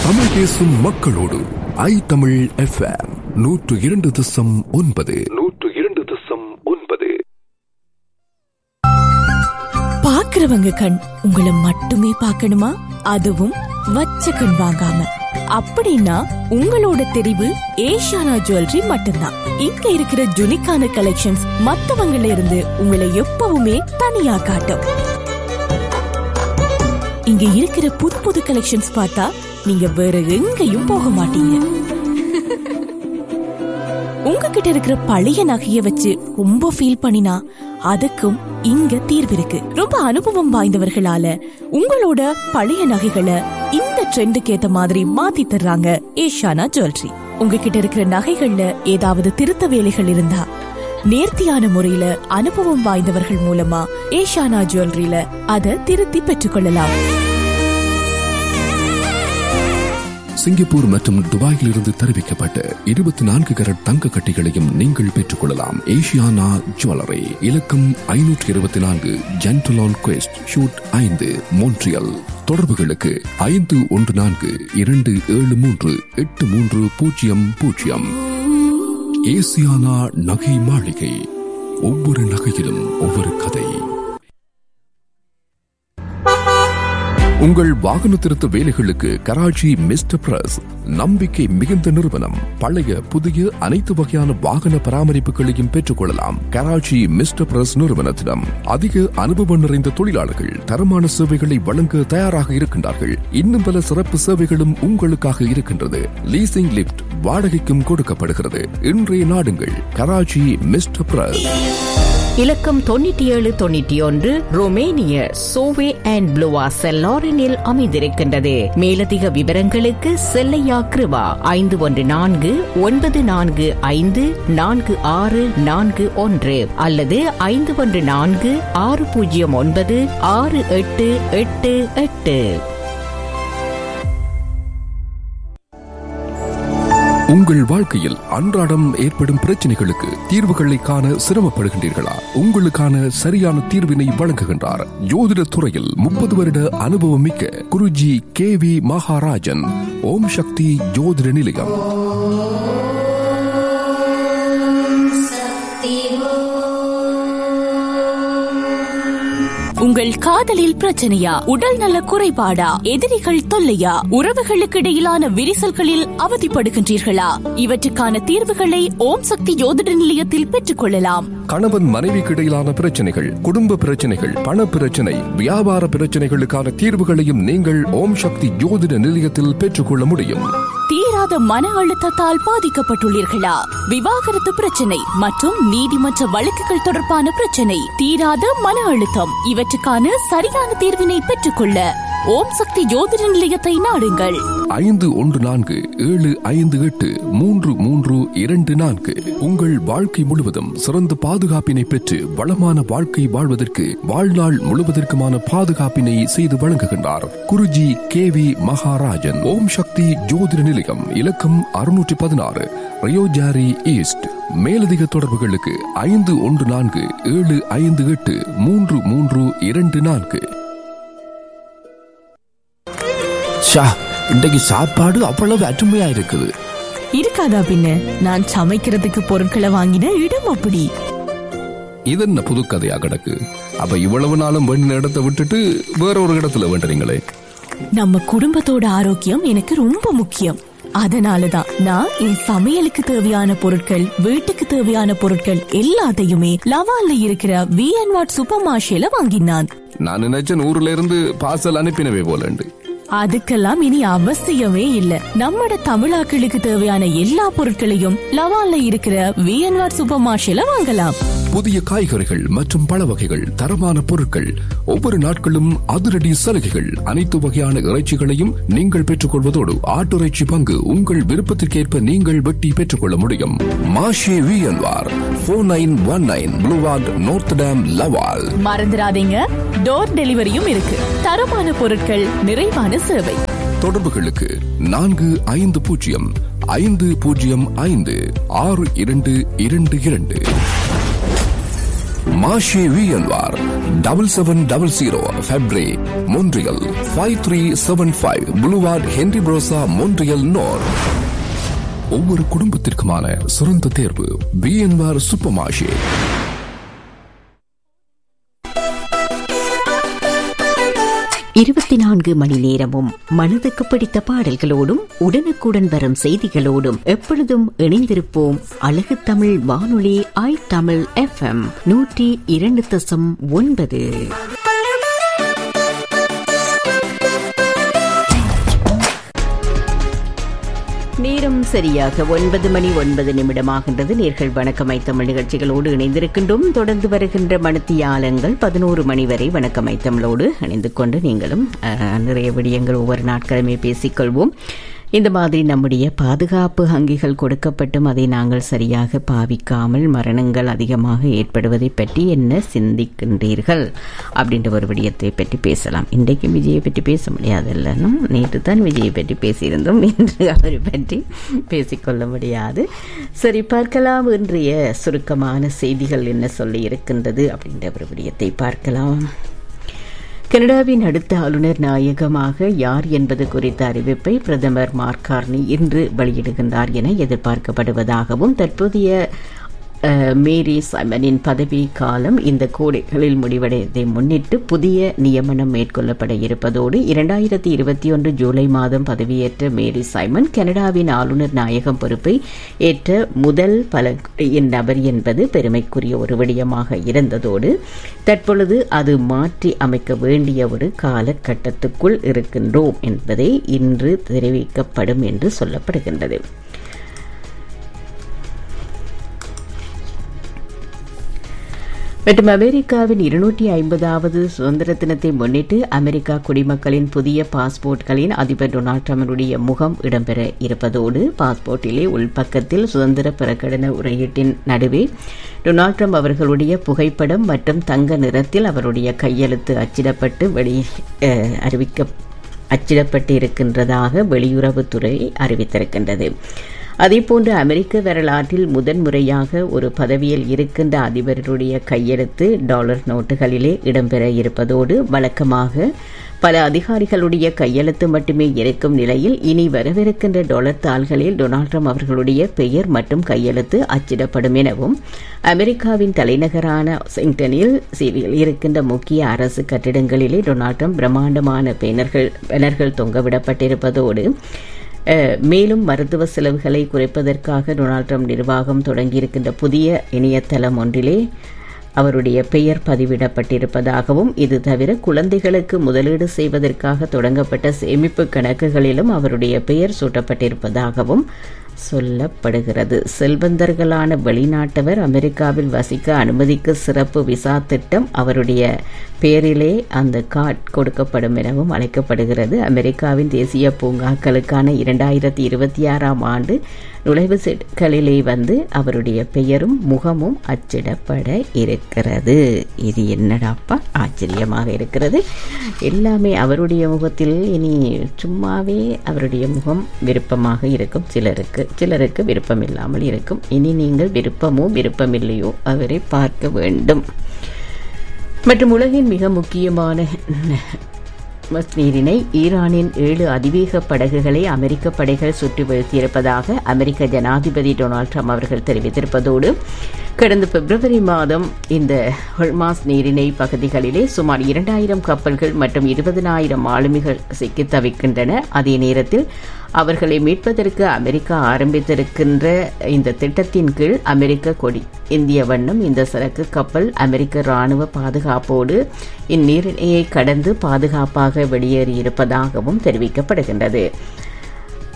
தமிழ் பேசும் மக்களோடு ஐ தமிழ் எஃப்எம் நூற்று இரண்டு தசம் ஒன்பது நூற்று இரண்டு தசம் ஒன்பது பாக்குறவங்க கண் உங்களை மட்டுமே பார்க்கணுமா அதுவும் வச்ச கண் வாங்காம அப்படின்னா உங்களோட தெரிவு ஏஷியானா ஜுவல்லரி மட்டும்தான் இங்க இருக்கிற ஜுனிக்கான கலெக்ஷன்ஸ் மத்தவங்கள இருந்து உங்களை எப்பவுமே தனியா காட்டும் இங்க இருக்கிற புது புது கலெக்ஷன்ஸ் பார்த்தா நீங்க வேற எங்கேயும் போக மாட்டீங்க உங்ககிட்ட இருக்கிற பழைய நகைய வச்சு ரொம்ப ஃபீல் பண்ணினா அதுக்கும் இங்க தீர்வு இருக்கு ரொம்ப அனுபவம் வாய்ந்தவர்களால உங்களோட பழைய நகைகளை இந்த ட்ரெண்டுக்கு ஏத்த மாதிரி மாத்தி தர்றாங்க ஏஷானா ஜுவல்லரி உங்ககிட்ட இருக்கிற நகைகள்ல ஏதாவது திருத்த வேலைகள் இருந்தா நேர்த்தியான முறையில அனுபவம் வாய்ந்தவர்கள் மூலமா ஏஷானா ஜுவல்லரியில அதை திருத்தி பெற்றுக்கொள்ளலாம் சிங்கப்பூர் மற்றும் துபாயில் இருந்து தெரிவிக்கப்பட்ட இருபத்தி நான்கு கரட் தங்க கட்டிகளையும் நீங்கள் பெற்றுக் கொள்ளலாம் ஏஷியானா ஜுவல்லரி இலக்கம் ஐநூற்றி இருபத்தி நான்கு ஜென்டலான் குவெஸ்ட் ஷூட் ஐந்து மோன்ட்ரியல் தொடர்புகளுக்கு ஐந்து ஒன்று நான்கு இரண்டு ஏழு மூன்று எட்டு மூன்று பூஜ்ஜியம் பூஜ்ஜியம் ஏசியானா நகை மாளிகை ஒவ்வொரு நகையிலும் ஒவ்வொரு கதை உங்கள் வாகன திருத்த வேலைகளுக்கு கராச்சி மிஸ்டர் பிரஸ் நம்பிக்கை மிகுந்த நிறுவனம் பழைய புதிய அனைத்து வகையான வாகன பராமரிப்புகளையும் பெற்றுக்கொள்ளலாம் கராச்சி மிஸ்டர் பிரஸ் நிறுவனத்திடம் அதிக அனுபவம் நிறைந்த தொழிலாளர்கள் தரமான சேவைகளை வழங்க தயாராக இருக்கின்றார்கள் இன்னும் பல சிறப்பு சேவைகளும் உங்களுக்காக இருக்கின்றது லீசிங் லிப்ட் வாடகைக்கும் கொடுக்கப்படுகிறது இன்றைய நாடுங்கள் கராச்சி மிஸ்டர் பிரஸ் இலக்கம் தொண்ணூற்றி ஏழு தொண்ணூற்றி ஒன்று ரோமேனிய சோவே அண்ட் ப்ளூவா செல்லாரினில் அமைந்திருக்கின்றது மேலதிக விவரங்களுக்கு செல்லையா கிருவா ஐந்து ஒன்று நான்கு ஒன்பது நான்கு ஐந்து நான்கு ஆறு நான்கு ஒன்று அல்லது ஐந்து ஒன்று நான்கு ஆறு பூஜ்ஜியம் ஒன்பது ஆறு எட்டு எட்டு எட்டு உங்கள் வாழ்க்கையில் அன்றாடம் ஏற்படும் பிரச்சனைகளுக்கு தீர்வுகளை காண சிரமப்படுகின்றீர்களா உங்களுக்கான சரியான தீர்வினை வழங்குகின்றார் ஜோதிட துறையில் முப்பது வருட அனுபவம் மிக்க குருஜி கே வி மகாராஜன் ஓம் சக்தி ஜோதிட நிலையம் உங்கள் காதலில் பிரச்சனையா உடல் நல குறைபாடா எதிரிகள் தொல்லையா உறவுகளுக்கு இடையிலான விரிசல்களில் அவதிப்படுகின்றீர்களா இவற்றுக்கான தீர்வுகளை ஓம் சக்தி ஜோதிட நிலையத்தில் பெற்றுக் கொள்ளலாம் கணவன் மனைவிக்கு இடையிலான பிரச்சனைகள் குடும்ப பிரச்சனைகள் பண பிரச்சனை வியாபார பிரச்சனைகளுக்கான தீர்வுகளையும் நீங்கள் ஓம் சக்தி ஜோதிட நிலையத்தில் பெற்றுக்கொள்ள முடியும் தீராத மன அழுத்தத்தால் பாதிக்கப்பட்டுள்ளீர்களா விவாகரத்து பிரச்சனை மற்றும் நீதிமன்ற வழக்குகள் தொடர்பான பிரச்சனை தீராத மன அழுத்தம் இவற்றுக்கான சரியான தீர்வினை பெற்றுக்கொள்ள ஓம் சக்தி ஜோதிட நிலையத்தை நாடுங்கள் ஐந்து ஒன்று நான்கு ஏழு ஐந்து எட்டு மூன்று மூன்று இரண்டு நான்கு உங்கள் வாழ்க்கை முழுவதும் சிறந்த பாதுகாப்பினை பெற்று வளமான வாழ்க்கை வாழ்வதற்கு வாழ்நாள் முழுவதற்குமான பாதுகாப்பினை செய்து வழங்குகின்றார் குருஜி கே வி மகாராஜன் ஓம் சக்தி ஜோதிட நிலையம் இலக்கம் அறுநூற்றி பதினாறு ரியோஜாரி ஈஸ்ட் மேலதிக தொடர்புகளுக்கு ஐந்து ஒன்று நான்கு ஏழு ஐந்து எட்டு மூன்று மூன்று இரண்டு நான்கு ஷா இன்றைக்கு சாப்பாடு அவ்வளவு அருமையா இருக்குது இருக்காதா பின்ன நான் சமைக்கிறதுக்கு பொருட்களை வாங்கின இடம் அப்படி இது என்ன புது கதையா கிடக்கு அப்ப இவ்வளவு நாளும் வேண்டின இடத்தை விட்டுட்டு வேற ஒரு இடத்துல வேண்டுறீங்களே நம்ம குடும்பத்தோட ஆரோக்கியம் எனக்கு ரொம்ப முக்கியம் அதனாலதான் நான் என் சமையலுக்கு தேவையான பொருட்கள் வீட்டுக்கு தேவையான பொருட்கள் எல்லாத்தையுமே லவால்ல இருக்கிற வி அண்ட் வாட் சூப்பர் மார்ஷேல வாங்கினான் நான் நினைச்சேன் ஊர்ல இருந்து பார்சல் அனுப்பினவே போலண்டு அதுக்கெல்லாம் இனி அவசியமே இல்ல நம்மட தமிழாக்களுக்கு தேவையான எல்லா பொருட்களையும் லவால்ல இருக்கிற வி அண்ட் வாட் சூப்பர் மார்ஷேல வாங்கலாம் புதிய காய்கறிகள் மற்றும் பழ வகைகள் தரமான பொருட்கள் ஒவ்வொரு நாட்களும் அதிரடி சலுகைகள் அனைத்து வகையான இறைச்சிகளையும் நீங்கள் பெற்றுக்கொள்வதோடு ஆட்டுறைச்சி பங்கு உங்கள் விருப்பத்திற்கேற்ப நீங்கள் வெட்டி பெற்றுக்கொள்ள முடியும் மாஷே விஎல்வார் four nine one nine boulevard நோர்த் டேம் லவால் மறந்துடாதீங்க டோர் டெலிவரியும் இருக்கு தரமான பொருட்கள் நிறைவான சேவை தொடர்புகளுக்கு நான்கு ஐந்து பூஜ்ஜியம் ஐந்து பூஜ்ஜியம் ஐந்து ஆறு இரண்டு இரண்டு இரண்டு மாஷே விஎன்வார் double seven double zero Fabre Montreal five three seven five boulevard Henri Bourassa Montreal Nord ஒவ்வொரு குடும்பத்திற்குமான சிறந்த தேர்வு பிஎன்ஆர் சூப்பர் மாஷே இருபத்தி நான்கு மணி நேரமும் மனதுக்கு பிடித்த பாடல்களோடும் உடனுக்குடன் வரும் செய்திகளோடும் எப்பொழுதும் இணைந்திருப்போம் அழகு தமிழ் வானொலி ஐ தமிழ் எஃப்எம் நூற்றி இரண்டு தசம் ஒன்பது நேரம் சரியாக ஒன்பது மணி ஒன்பது நிமிடமாகின்றது நேர்கள் வணக்கமை தமிழ் நிகழ்ச்சிகளோடு இணைந்திருக்கின்றோம் தொடர்ந்து வருகின்ற மனத்தியாலங்கள் பதினோரு மணி வரை வணக்கமை தமிழோடு இணைந்து கொண்டு நீங்களும் அஹ், நிறைய விடயங்கள் ஒவ்வொரு நாட்களுமே பேசிக்கொள்வோம் இந்த மாதிரி நம்முடைய பாதுகாப்பு அங்கிகள் கொடுக்கப்பட்டும் அதை நாங்கள் சரியாக பாவிக்காமல் மரணங்கள் அதிகமாக ஏற்படுவதை பற்றி என்ன சிந்திக்கின்றீர்கள் அப்படின்ற ஒரு விடயத்தை பற்றி பேசலாம் இன்றைக்கு விஜயை பற்றி பேச முடியாதுல்ல நேற்று தான் விஜயை பற்றி பேசியிருந்தோம் இன்று அவரை பற்றி பேசிக்கொள்ள முடியாது சரி பார்க்கலாம் இன்றைய சுருக்கமான செய்திகள் என்ன சொல்லி இருக்கின்றது அப்படின்ற ஒரு விடயத்தை பார்க்கலாம் கனடாவின் அடுத்த ஆளுநர் நாயகமாக யார் என்பது குறித்த அறிவிப்பை பிரதமர் மார்கார்னி இன்று வெளியிடுகின்றார் என எதிர்பார்க்கப்படுவதாகவும் தற்போதைய அஹ், மேரி சைமனின் பதவி காலம் இந்த கோடைகளில் முடிவடைவதை முன்னிட்டு புதிய நியமனம் மேற்கொள்ளப்பட இருப்பதோடு இரண்டாயிரத்தி இருபத்தி ஒன்று ஜூலை மாதம் பதவியேற்ற மேரி சைமன் கனடாவின் ஆளுநர் நாயகம் பொறுப்பை ஏற்ற முதல் பலகுடியின் நபர் என்பது பெருமைக்குரிய ஒரு விடயமாக இருந்ததோடு தற்பொழுது அது மாற்றி அமைக்க வேண்டிய ஒரு காலகட்டத்துக்குள் இருக்கின்றோம் என்பதை இன்று தெரிவிக்கப்படும் என்று சொல்லப்படுகின்றது மற்றும் அமெரிக்காவின் இருநூற்றி ஐம்பதாவது சுதந்திர தினத்தை முன்னிட்டு அமெரிக்கா குடிமக்களின் புதிய பாஸ்போர்ட்களின் அதிபர் டொனால்ட் ட்ரம்பினுடைய முகம் இடம்பெற இருப்பதோடு பாஸ்போர்ட்டிலே உள்பக்கத்தில் சுதந்திர பிரகடன உரையீட்டின் நடுவே டொனால்ட் ட்ரம்ப் அவர்களுடைய புகைப்படம் மற்றும் தங்க நிறத்தில் அவருடைய கையெழுத்து அச்சிடப்பட்டு வெளி அஹ், அறிவிக்க அச்சிடப்பட்டு இருக்கின்றதாக வெளியுறவுத்துறை அறிவித்திருக்கின்றது அதேபோன்று அமெரிக்க வரலாற்றில் முதன்முறையாக ஒரு பதவியில் இருக்கின்ற அதிபருடைய கையெழுத்து டாலர் நோட்டுகளிலே இடம்பெற இருப்பதோடு வழக்கமாக பல அதிகாரிகளுடைய கையெழுத்து மட்டுமே இருக்கும் நிலையில் இனி வரவிருக்கின்ற டாலர் தாள்களில் டொனால்ட் ட்ரம்ப் அவர்களுடைய பெயர் மற்றும் கையெழுத்து அச்சிடப்படும் எனவும் அமெரிக்காவின் தலைநகரான வாஷிங்டனில் சிறியில் இருக்கின்ற முக்கிய அரசு கட்டிடங்களிலே டொனால்ட் ட்ரம்ப் பிரம்மாண்டமான பேனர்கள் பேனர்கள் தொங்கவிடப்பட்டிருப்பதோடு அஹ், மேலும் மருத்துவ செலவுகளை குறைப்பதற்காக டொனால்ட் ட்ரம்ப் நிர்வாகம் தொடங்கியிருக்கின்ற புதிய இணையதளம் ஒன்றிலே அவருடைய பெயர் பதிவிடப்பட்டிருப்பதாகவும் இது தவிர குழந்தைகளுக்கு முதலீடு செய்வதற்காக தொடங்கப்பட்ட சேமிப்பு கணக்குகளிலும் அவருடைய பெயர் சூட்டப்பட்டிருப்பதாகவும் சொல்லப்படுகிறது செல்வந்தர்களான வெளிநாட்டவர் அமெரிக்காவில் வசிக்க அனுமதிக்கு சிறப்பு விசா திட்டம் அவருடைய பேரிலே அந்த கார்டு கொடுக்கப்படும் எனவும் அழைக்கப்படுகிறது அமெரிக்காவின் தேசிய பூங்காக்களுக்கான இரண்டாயிரத்தி இருபத்தி ஆறாம் ஆண்டு நுழைவு சீட்டுகளிலே வந்து அவருடைய பெயரும் முகமும் அச்சிடப்பட இருக்கிறது இது என்னடாப்பா ஆச்சரியமாக இருக்கிறது எல்லாமே அவருடைய முகத்தில் இனி சும்மாவே அவருடைய முகம் விருப்பமாக இருக்கும் சிலருக்கு சிலருக்கு விருப்பம் இல்லாமல் இருக்கும் இனி நீங்கள் விருப்பமோ விருப்பமில்லையோ அவரை பார்க்க வேண்டும் மற்றும் உலகின் மிக முக்கியமான மஸ் நீரினை ஈரானின் ஏழு அதிவேக படகுகளை அமெரிக்க படைகள் சுற்றி வீழ்த்தியிருப்பதாக அமெரிக்க ஜனாதிபதி டொனால்ட் ட்ரம்ப் அவர்கள் தெரிவித்திருப்பதோடு கடந்த பிப்ரவரி மாதம் இந்த ஹொல்மாஸ் நீரிணை பகுதிகளிலே சுமார் இரண்டாயிரம் கப்பல்கள் மற்றும் இருபதனாயிரம் ஆளுமைகள் சிக்கித் தவிக்கின்றன அதே நேரத்தில் அவர்களை மீட்பதற்கு அமெரிக்கா ஆரம்பித்திருக்கின்ற இந்த திட்டத்தின் கீழ் அமெரிக்க கொடி இந்திய வண்ணம் இந்த சரக்கு கப்பல் அமெரிக்க ராணுவ பாதுகாப்போடு இந்நீரிணையை கடந்து பாதுகாப்பாக வெளியேறியிருப்பதாகவும் தெரிவிக்கப்படுகின்றது